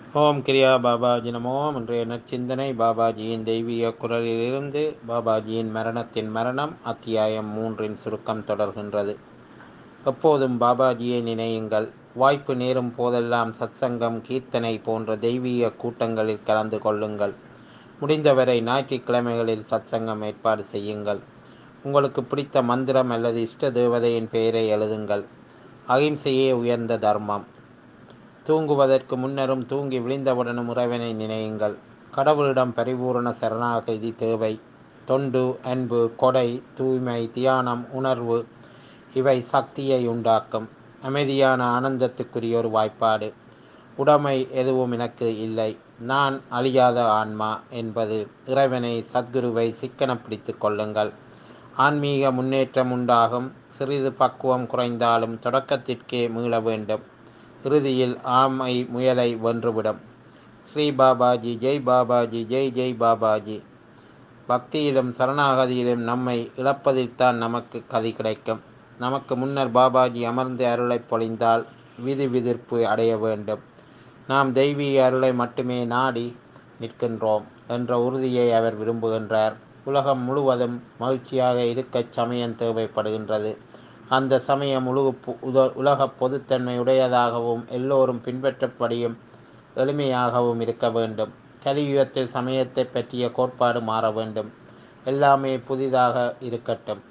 ஓம் கிரியா பாபாஜி நமோ இன்றைய நற்சிந்தனை பாபாஜியின் தெய்வீக குரலிலிருந்து பாபாஜியின் மரணத்தின் மரணம் அத்தியாயம் மூன்றின் சுருக்கம் தொடர்கின்றது எப்போதும் பாபாஜியை நினையுங்கள் வாய்ப்பு நேரும் போதெல்லாம் சத்சங்கம் கீர்த்தனை போன்ற தெய்வீக கூட்டங்களில் கலந்து கொள்ளுங்கள் முடிந்தவரை ஞாயிற்றுக்கிழமைகளில் சத்சங்கம் ஏற்பாடு செய்யுங்கள் உங்களுக்கு பிடித்த மந்திரம் அல்லது இஷ்ட தேவதையின் பெயரை எழுதுங்கள் அகிம்சையே உயர்ந்த தர்மம் தூங்குவதற்கு முன்னரும் தூங்கி விழுந்தவுடனும் இறைவனை நினையுங்கள் கடவுளிடம் பரிபூரண சரணாகதி தேவை தொண்டு அன்பு கொடை தூய்மை தியானம் உணர்வு இவை சக்தியை உண்டாக்கும் அமைதியான ஆனந்தத்துக்குரிய ஒரு வாய்ப்பாடு உடைமை எதுவும் எனக்கு இல்லை நான் அழியாத ஆன்மா என்பது இறைவனை சத்குருவை சிக்கன பிடித்து கொள்ளுங்கள் ஆன்மீக முன்னேற்றம் உண்டாகும் சிறிது பக்குவம் குறைந்தாலும் தொடக்கத்திற்கே மீள வேண்டும் இறுதியில் ஆமை முயலை வென்றுவிடும் ஸ்ரீ பாபாஜி ஜெய் பாபாஜி ஜெய் ஜெய் பாபாஜி பக்தியிலும் சரணாகதியிலும் நம்மை இழப்பதில்தான் நமக்கு கதி கிடைக்கும் நமக்கு முன்னர் பாபாஜி அமர்ந்து அருளை பொழிந்தால் விதி விதிர்ப்பு அடைய வேண்டும் நாம் தெய்வீக அருளை மட்டுமே நாடி நிற்கின்றோம் என்ற உறுதியை அவர் விரும்புகின்றார் உலகம் முழுவதும் மகிழ்ச்சியாக இருக்கச் சமயம் தேவைப்படுகின்றது அந்த சமயம் உலகு உலக பொதுத்தன்மை உடையதாகவும் எல்லோரும் பின்பற்றப்படியும் எளிமையாகவும் இருக்க வேண்டும் கலியுகத்தில் சமயத்தை பற்றிய கோட்பாடு மாற வேண்டும் எல்லாமே புதிதாக இருக்கட்டும்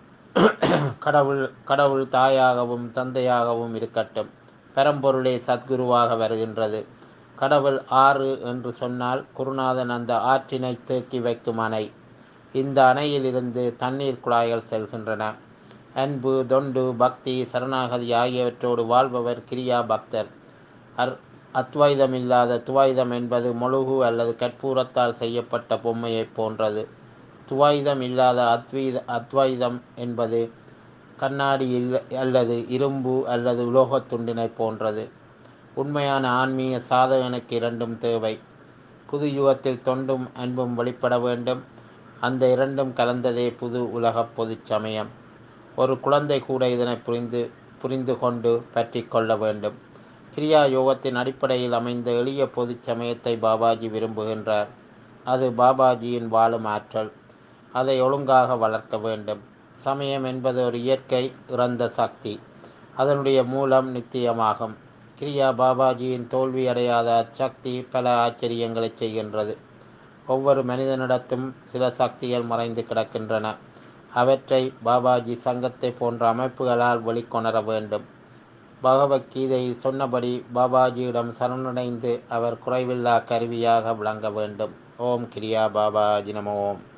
கடவுள் கடவுள் தாயாகவும் தந்தையாகவும் இருக்கட்டும் பரம்பொருளே சத்குருவாக வருகின்றது கடவுள் ஆறு என்று சொன்னால் குருநாதன் அந்த ஆற்றினை தேக்கி வைக்கும் அணை இந்த அணையிலிருந்து தண்ணீர் குழாய்கள் செல்கின்றன அன்பு தொண்டு பக்தி சரணாகதி ஆகியவற்றோடு வாழ்பவர் கிரியா பக்தர் அர் அத்வைதம் இல்லாத துவைதம் என்பது மொழுகு அல்லது கற்பூரத்தால் செய்யப்பட்ட பொம்மையைப் போன்றது துவைதம் இல்லாத அத்வீத அத்வைதம் என்பது கண்ணாடி இல்லை அல்லது இரும்பு அல்லது உலோகத் துண்டினை போன்றது உண்மையான ஆன்மீக சாதகனுக்கு இரண்டும் தேவை புது யுகத்தில் தொண்டும் அன்பும் வெளிப்பட வேண்டும் அந்த இரண்டும் கலந்ததே புது உலக பொது சமயம் ஒரு குழந்தை கூட இதனை புரிந்து புரிந்து கொண்டு பற்றி கொள்ள வேண்டும் கிரியா யோகத்தின் அடிப்படையில் அமைந்த எளிய பொது சமயத்தை பாபாஜி விரும்புகின்றார் அது பாபாஜியின் வாழும் ஆற்றல் அதை ஒழுங்காக வளர்க்க வேண்டும் சமயம் என்பது ஒரு இயற்கை இறந்த சக்தி அதனுடைய மூலம் நித்தியமாகும் கிரியா பாபாஜியின் தோல்வி அடையாத அச்சக்தி பல ஆச்சரியங்களை செய்கின்றது ஒவ்வொரு மனிதனிடத்தும் சில சக்திகள் மறைந்து கிடக்கின்றன அவற்றை பாபாஜி சங்கத்தை போன்ற அமைப்புகளால் வெளிக்கொணர வேண்டும் பகவத்கீதையில் சொன்னபடி பாபாஜியிடம் சரணடைந்து அவர் குறைவில்லா கருவியாக விளங்க வேண்டும் ஓம் கிரியா பாபாஜி நம ஓம்